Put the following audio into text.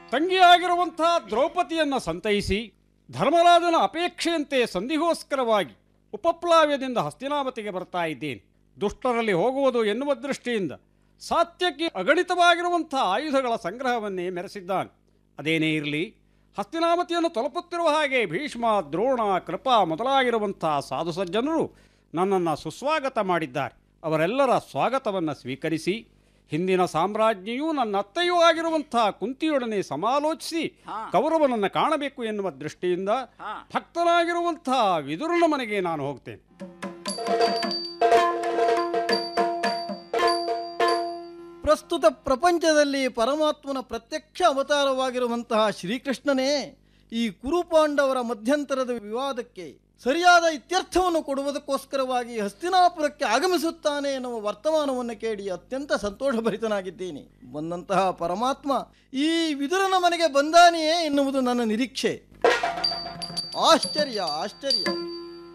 ತಂಗಿಯಾಗಿರುವಂಥ ದ್ರೌಪದಿಯನ್ನು ಸಂತೈಸಿ ಧರ್ಮರಾಜನ ಅಪೇಕ್ಷೆಯಂತೆ ಸಂಧಿಗೋಸ್ಕರವಾಗಿ ಉಪಪ್ಲಾವ್ಯದಿಂದ ಹಸ್ತಿನಾವತಿಗೆ ಬರ್ತಾ ಇದ್ದೇನೆ ದುಷ್ಟರಲ್ಲಿ ಹೋಗುವುದು ಎನ್ನುವ ದೃಷ್ಟಿಯಿಂದ ಸಾತ್ಯಕ್ಕೆ ಅಗಣಿತವಾಗಿರುವಂಥ ಆಯುಧಗಳ ಸಂಗ್ರಹವನ್ನೇ ಮೆರೆಸಿದ್ದಾನೆ ಅದೇನೇ ಇರಲಿ ಹಸ್ತಿನಾವತಿಯನ್ನು ತಲುಪುತ್ತಿರುವ ಹಾಗೆ ಭೀಷ್ಮ ದ್ರೋಣ ಕೃಪಾ ಮೊದಲಾಗಿರುವಂಥ ಸಾಧು ಸಜ್ಜನರು ನನ್ನನ್ನು ಸುಸ್ವಾಗತ ಮಾಡಿದ್ದಾರೆ ಅವರೆಲ್ಲರ ಸ್ವಾಗತವನ್ನು ಸ್ವೀಕರಿಸಿ ಹಿಂದಿನ ಸಾಮ್ರಾಜ್ಞಿಯೂ ನನ್ನ ಅತ್ತೆಯೂ ಆಗಿರುವಂಥ ಕುಂತಿಯೊಡನೆ ಸಮಾಲೋಚಿಸಿ ಕೌರವನನ್ನು ಕಾಣಬೇಕು ಎನ್ನುವ ದೃಷ್ಟಿಯಿಂದ ಭಕ್ತನಾಗಿರುವಂಥ ವಿದುರನ ಮನೆಗೆ ನಾನು ಹೋಗ್ತೇನೆ ಪ್ರಸ್ತುತ ಪ್ರಪಂಚದಲ್ಲಿ ಪರಮಾತ್ಮನ ಪ್ರತ್ಯಕ್ಷ ಅವತಾರವಾಗಿರುವಂತಹ ಶ್ರೀಕೃಷ್ಣನೇ ಈ ಕುರುಪಾಂಡವರ ಮಧ್ಯಂತರದ ವಿವಾದಕ್ಕೆ ಸರಿಯಾದ ಇತ್ಯರ್ಥವನ್ನು ಕೊಡುವುದಕ್ಕೋಸ್ಕರವಾಗಿ ಹಸ್ತಿನಾಪುರಕ್ಕೆ ಆಗಮಿಸುತ್ತಾನೆ ಎನ್ನುವ ವರ್ತಮಾನವನ್ನು ಕೇಳಿ ಅತ್ಯಂತ ಸಂತೋಷಭರಿತನಾಗಿದ್ದೀನಿ ಬಂದಂತಹ ಪರಮಾತ್ಮ ಈ ವಿದುರನ ಮನೆಗೆ ಬಂದಾನೆಯೇ ಎನ್ನುವುದು ನನ್ನ ನಿರೀಕ್ಷೆ ಆಶ್ಚರ್ಯ ಆಶ್ಚರ್ಯ